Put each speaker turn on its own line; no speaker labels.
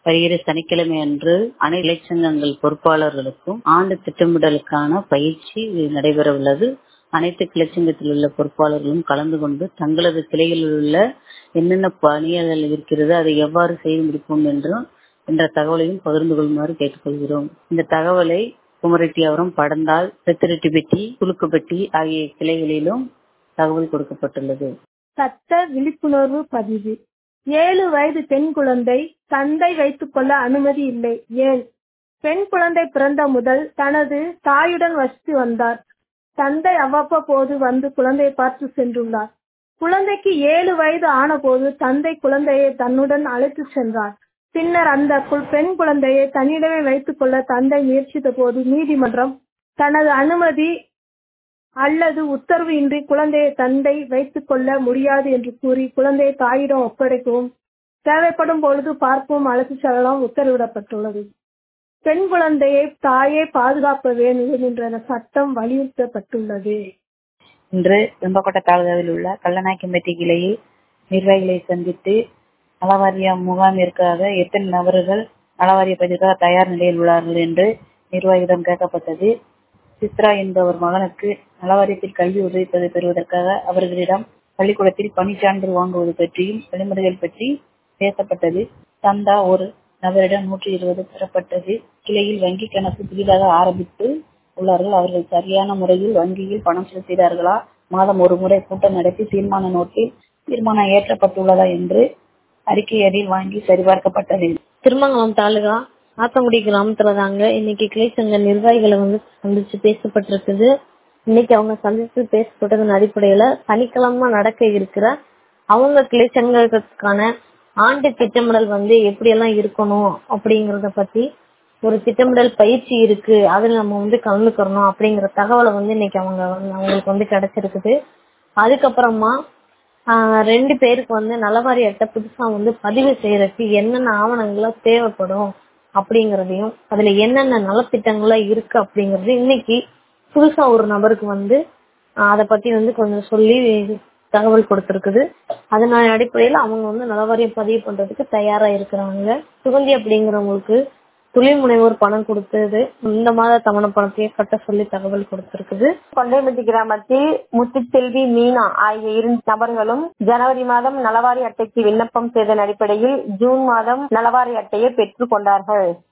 வருகிற சனிக்கிழமை அன்று அனைத்து இலைச்சங்கங்கள் பொறுப்பாளர்களுக்கும் ஆண்டு திட்டமிடலுக்கான பயிற்சி நடைபெற உள்ளது அனைத்து கிளைச்சங்கத்தில் உள்ள பொறுப்பாளர்களும் கலந்து கொண்டு தங்களது கிளைகளில் உள்ள என்னென்ன பணிகள் இருக்கிறது அதை எவ்வாறு செய்து முடிப்போம் என்றும் என்ற தகவலையும் பகிர்ந்து கொள்ளுமாறு கேட்டுக்கொள்கிறோம் இந்த தகவலை குமரெட்டியாவரம் படந்தால் செத்திரெட்டிப்பட்டி குலுக்குப்பட்டி ஆகிய கிளைகளிலும் தகவல் கொடுக்கப்பட்டுள்ளது
சட்ட விழிப்புணர்வு பதிவு ஏழு வயது பெண் குழந்தை தந்தை வைத்துக் கொள்ள அனுமதி இல்லை ஏன் பெண் குழந்தை பிறந்த முதல் தனது தாயுடன் வசித்து வந்தார் தந்தை அவ்வப்போது வந்து குழந்தையை பார்த்து சென்றுள்ளார் குழந்தைக்கு ஏழு வயது ஆனபோது தந்தை குழந்தையை தன்னுடன் அழைத்து சென்றார் பின்னர் அந்த பெண் குழந்தையை தன்னிடமே வைத்துக் கொள்ள தந்தை முயற்சித்த போது நீதிமன்றம் தனது அனுமதி அல்லது உத்தரவு இன்றி குழந்தையை தந்தை வைத்துக் கொள்ள முடியாது என்று கூறி குழந்தையை தாயிடம் ஒப்படைக்கவும் தேவைப்படும் பொழுது பார்க்கவும் அழைத்து செல்லலாம் உத்தரவிடப்பட்டுள்ளது பெண் குழந்தையை தாயே பாதுகாக்க வேண்டும் என்ற சட்டம் வலியுறுத்தப்பட்டுள்ளது
இன்று வெம்பக்கோட்டை தாலுகாவில் உள்ள கல்லநாயக்கம்பட்டி கிளையில் நிர்வாகிகளை சந்தித்து நலவாரிய முகாமிற்காக எத்தனை நபர்கள் நலவாரிய பதிவுக்காக தயார் நிலையில் உள்ளார்கள் என்று நிர்வாகியிடம் கேட்கப்பட்டது சித்ரா என்பவர் மகனுக்கு நலவாரியத்தில் கல்வி உதவி பெறுவதற்காக அவர்களிடம் பள்ளிக்கூடத்தில் பணிச்சான்று வாங்குவது பற்றியும் வழிமுறைகள் பற்றி பேசப்பட்டது சந்தா ஒரு நபரிடம் நூற்றி இருபது பெறப்பட்டது கிளையில் வங்கி கணக்கு புதிதாக ஆரம்பித்து உள்ளார்கள் அவர்கள் சரியான முறையில் வங்கியில் பணம் செலுத்துகிறார்களா மாதம் ஒரு முறை கூட்டம் நடத்தி தீர்மான நோட்டில் தீர்மானம் ஏற்றப்பட்டுள்ளதா என்று அறிக்கை அதில் வாங்கி சரிபார்க்கப்பட்டது
திருமங்கலம் தாலுகா ஆத்தங்குடி கிராமத்துல தாங்க இன்னைக்கு கிளைச்சங்க நிர்வாகிகளை வந்து சந்திச்சு பேசப்பட்டிருக்குது இன்னைக்கு அவங்க சந்திச்சு பேசப்பட்டதன் அடிப்படையில சனிக்கிழமை நடக்க இருக்கிற அவங்க கிளைச்சங்கத்துக்கான ஆண்டு திட்டமிடல் வந்து எப்படி எல்லாம் இருக்கணும் அப்படிங்கறத பத்தி ஒரு திட்டமிடல் பயிற்சி இருக்கு அதுல நம்ம வந்து கலந்துக்கிறணும் அப்படிங்கிற தகவலை வந்து இன்னைக்கு அவங்க வந்து அவங்களுக்கு வந்து கிடைச்சிருக்குது அதுக்கப்புறமா ரெண்டு பேருக்கு வந்து நலவாரி அட்டை புதுசா வந்து பதிவு செய்யறதுக்கு என்னென்ன ஆவணங்கள்லாம் தேவைப்படும் அப்படிங்கறதையும் அதுல என்னென்ன நலத்திட்டங்கள்லாம் இருக்கு அப்படிங்கறது இன்னைக்கு புதுசா ஒரு நபருக்கு வந்து அத பத்தி வந்து கொஞ்சம் சொல்லி தகவல் கொடுத்திருக்குது அதனால அடிப்படையில அவங்க வந்து நலவாரியம் பதிவு பண்றதுக்கு தயாரா இருக்கிறாங்க சுகந்தி அப்படிங்கிறவங்களுக்கு தொழில் முனைவோர் பணம் கொடுத்தது இந்த மாத தவணை பணத்தையே கட்ட சொல்லி தகவல் கொடுத்திருக்குது
கொண்டைமதி கிராமத்தில் முத்துச்செல்வி மீனா ஆகிய இரு நபர்களும் ஜனவரி மாதம் நலவாரி அட்டைக்கு விண்ணப்பம் செய்ததன் அடிப்படையில் ஜூன் மாதம் நலவாரி அட்டையை பெற்றுக் கொண்டார்கள்